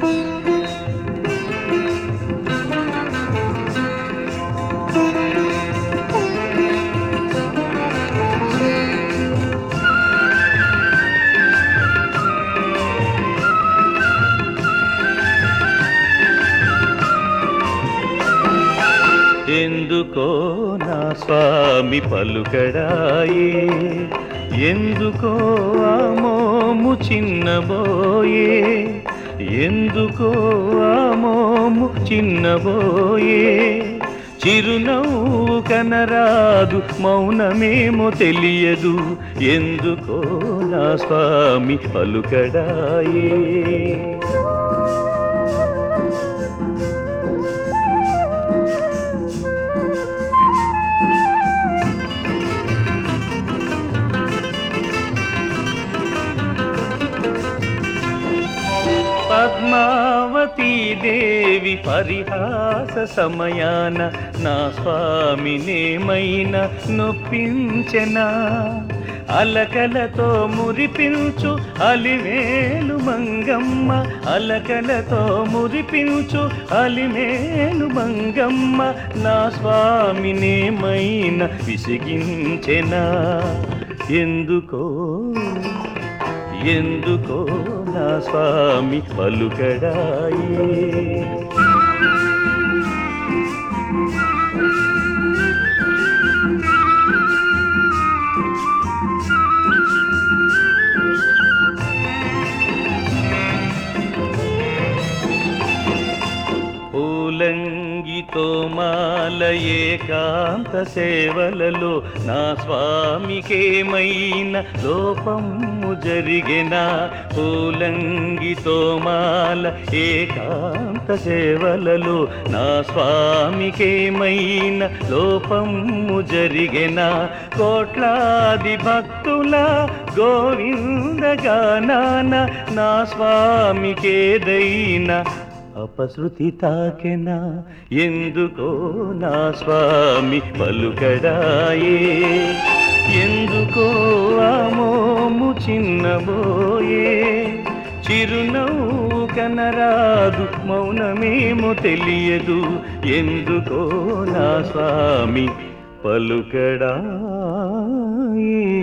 ఎందుకో నా స్వామి పలుకడాయే ఎందుకో ఆ మోము చిన్నబోయే ఎందుకో ఆ మోము చిన్నబోయే చిరునవ్వు కనరాదు మౌనమేమో తెలియదు ఎందుకో నా స్వామి పలుకడాయే పద్మావతీ దేవి పరిహాస సమయాన నా స్వామినేమైన నొప్పించెనా అలకలతో మురిపించు అలివేలు మంగమ్మ అలకలతో మురిపించు అలిమేలు మంగమ్మ నా స్వామినేమైన విసిగించెనా ఎందుకో ఎందుకో నా స్వామి పలుకడాయే పూలంగితో మాల ఏకాంత సేవలలో నా స్వామికేమైన లోపము జరిగిన పూలంగితో మాల ఏకాంత సేవలలో నా స్వామికేమైన లోపము జరిగిన కోట్లాది భక్తుల గోవిందగానాన నా స్వామికేదైనా అపశృతి తాకెనా ఎందుకో నా స్వామి పలుకడాయే ఎందుకో ఆమోము చిన్నబోయే చిరునవ్వు కనరాదు మౌనమేమో తెలియదు ఎందుకో నా స్వామి పలుకడాయే